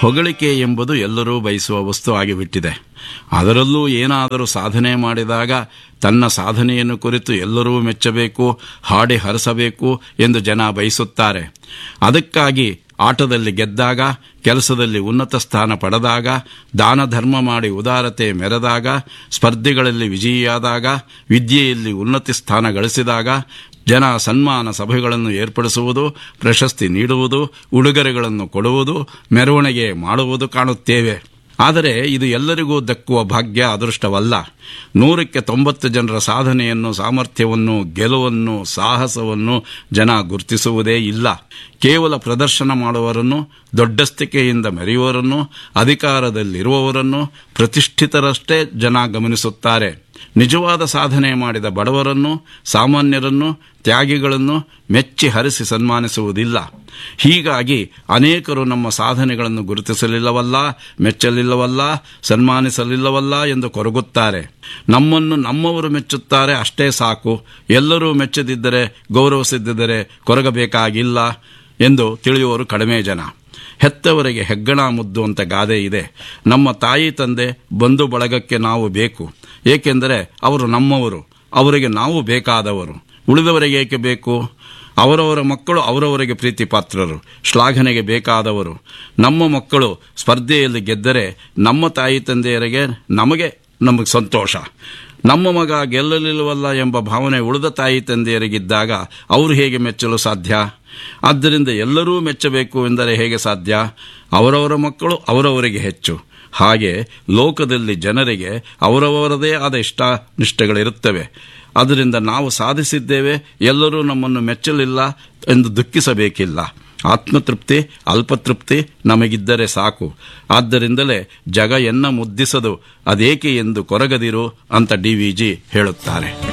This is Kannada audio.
ಹೊಗಳಿಕೆ ಎಂಬುದು ಎಲ್ಲರೂ ಬಯಸುವ ವಸ್ತು ಆಗಿಬಿಟ್ಟಿದೆ ಅದರಲ್ಲೂ ಏನಾದರೂ ಸಾಧನೆ ಮಾಡಿದಾಗ ತನ್ನ ಸಾಧನೆಯನ್ನು ಕುರಿತು ಎಲ್ಲರೂ ಮೆಚ್ಚಬೇಕು ಹಾಡಿ ಹರಸಬೇಕು ಎಂದು ಜನ ಬಯಸುತ್ತಾರೆ ಅದಕ್ಕಾಗಿ ಆಟದಲ್ಲಿ ಗೆದ್ದಾಗ ಕೆಲಸದಲ್ಲಿ ಉನ್ನತ ಸ್ಥಾನ ಪಡೆದಾಗ ದಾನ ಧರ್ಮ ಮಾಡಿ ಉದಾರತೆ ಮೆರೆದಾಗ ಸ್ಪರ್ಧೆಗಳಲ್ಲಿ ವಿಜಯಿಯಾದಾಗ ವಿದ್ಯೆಯಲ್ಲಿ ಉನ್ನತಿ ಸ್ಥಾನ ಗಳಿಸಿದಾಗ ಜನ ಸನ್ಮಾನ ಸಭೆಗಳನ್ನು ಏರ್ಪಡಿಸುವುದು ಪ್ರಶಸ್ತಿ ನೀಡುವುದು ಉಡುಗೊರೆಗಳನ್ನು ಕೊಡುವುದು ಮೆರವಣಿಗೆ ಮಾಡುವುದು ಕಾಣುತ್ತೇವೆ ಆದರೆ ಇದು ಎಲ್ಲರಿಗೂ ದಕ್ಕುವ ಭಾಗ್ಯ ಅದೃಷ್ಟವಲ್ಲ ನೂರಕ್ಕೆ ತೊಂಬತ್ತು ಜನರ ಸಾಧನೆಯನ್ನು ಸಾಮರ್ಥ್ಯವನ್ನು ಗೆಲುವನ್ನು ಸಾಹಸವನ್ನು ಜನ ಗುರುತಿಸುವುದೇ ಇಲ್ಲ ಕೇವಲ ಪ್ರದರ್ಶನ ಮಾಡುವವರನ್ನು ದೊಡ್ಡಸ್ತಿಕೆಯಿಂದ ಮೆರೆಯುವವರನ್ನು ಅಧಿಕಾರದಲ್ಲಿರುವವರನ್ನು ಪ್ರತಿಷ್ಠಿತರಷ್ಟೇ ಜನ ಗಮನಿಸುತ್ತಾರೆ ನಿಜವಾದ ಸಾಧನೆ ಮಾಡಿದ ಬಡವರನ್ನು ಸಾಮಾನ್ಯರನ್ನು ತ್ಯಾಗಿಗಳನ್ನು ಮೆಚ್ಚಿ ಹರಿಸಿ ಸನ್ಮಾನಿಸುವುದಿಲ್ಲ ಹೀಗಾಗಿ ಅನೇಕರು ನಮ್ಮ ಸಾಧನೆಗಳನ್ನು ಗುರುತಿಸಲಿಲ್ಲವಲ್ಲ ಮೆಚ್ಚಲಿಲ್ಲವಲ್ಲ ಸನ್ಮಾನಿಸಲಿಲ್ಲವಲ್ಲ ಎಂದು ಕೊರಗುತ್ತಾರೆ ನಮ್ಮನ್ನು ನಮ್ಮವರು ಮೆಚ್ಚುತ್ತಾರೆ ಅಷ್ಟೇ ಸಾಕು ಎಲ್ಲರೂ ಮೆಚ್ಚದಿದ್ದರೆ ಗೌರವಿಸದಿದ್ದರೆ ಕೊರಗಬೇಕಾಗಿಲ್ಲ ಎಂದು ತಿಳಿಯುವವರು ಕಡಿಮೆ ಜನ ಹೆತ್ತವರಿಗೆ ಹೆಗ್ಗಣ ಮುದ್ದು ಅಂತ ಗಾದೆ ಇದೆ ನಮ್ಮ ತಾಯಿ ತಂದೆ ಬಂಧು ಬಳಗಕ್ಕೆ ನಾವು ಬೇಕು ಏಕೆಂದರೆ ಅವರು ನಮ್ಮವರು ಅವರಿಗೆ ನಾವು ಬೇಕಾದವರು ಉಳಿದವರಿಗೆ ಏಕೆ ಬೇಕು ಅವರವರ ಮಕ್ಕಳು ಅವರವರಿಗೆ ಪ್ರೀತಿ ಪಾತ್ರರು ಶ್ಲಾಘನೆಗೆ ಬೇಕಾದವರು ನಮ್ಮ ಮಕ್ಕಳು ಸ್ಪರ್ಧೆಯಲ್ಲಿ ಗೆದ್ದರೆ ನಮ್ಮ ತಾಯಿ ತಂದೆಯರಿಗೆ ನಮಗೆ ನಮಗೆ ಸಂತೋಷ ನಮ್ಮ ಮಗ ಗೆಲ್ಲಲಿಲ್ಲವಲ್ಲ ಎಂಬ ಭಾವನೆ ಉಳಿದ ತಾಯಿ ತಂದೆಯರಿಗಿದ್ದಾಗ ಅವರು ಹೇಗೆ ಮೆಚ್ಚಲು ಸಾಧ್ಯ ಆದ್ದರಿಂದ ಎಲ್ಲರೂ ಮೆಚ್ಚಬೇಕು ಎಂದರೆ ಹೇಗೆ ಸಾಧ್ಯ ಅವರವರ ಮಕ್ಕಳು ಅವರವರಿಗೆ ಹೆಚ್ಚು ಹಾಗೆ ಲೋಕದಲ್ಲಿ ಜನರಿಗೆ ಅವರವರದೇ ಆದ ಇಷ್ಟ ನಿಷ್ಠೆಗಳಿರುತ್ತವೆ ಅದರಿಂದ ನಾವು ಸಾಧಿಸಿದ್ದೇವೆ ಎಲ್ಲರೂ ನಮ್ಮನ್ನು ಮೆಚ್ಚಲಿಲ್ಲ ಎಂದು ದುಃಖಿಸಬೇಕಿಲ್ಲ ಆತ್ಮತೃಪ್ತಿ ಅಲ್ಪತೃಪ್ತಿ ನಮಗಿದ್ದರೆ ಸಾಕು ಆದ್ದರಿಂದಲೇ ಜಗ ಎನ್ನ ಮುದ್ದಿಸದು ಅದೇಕೆ ಎಂದು ಕೊರಗದಿರು ಅಂತ ಡಿ ವಿ ಜಿ ಹೇಳುತ್ತಾರೆ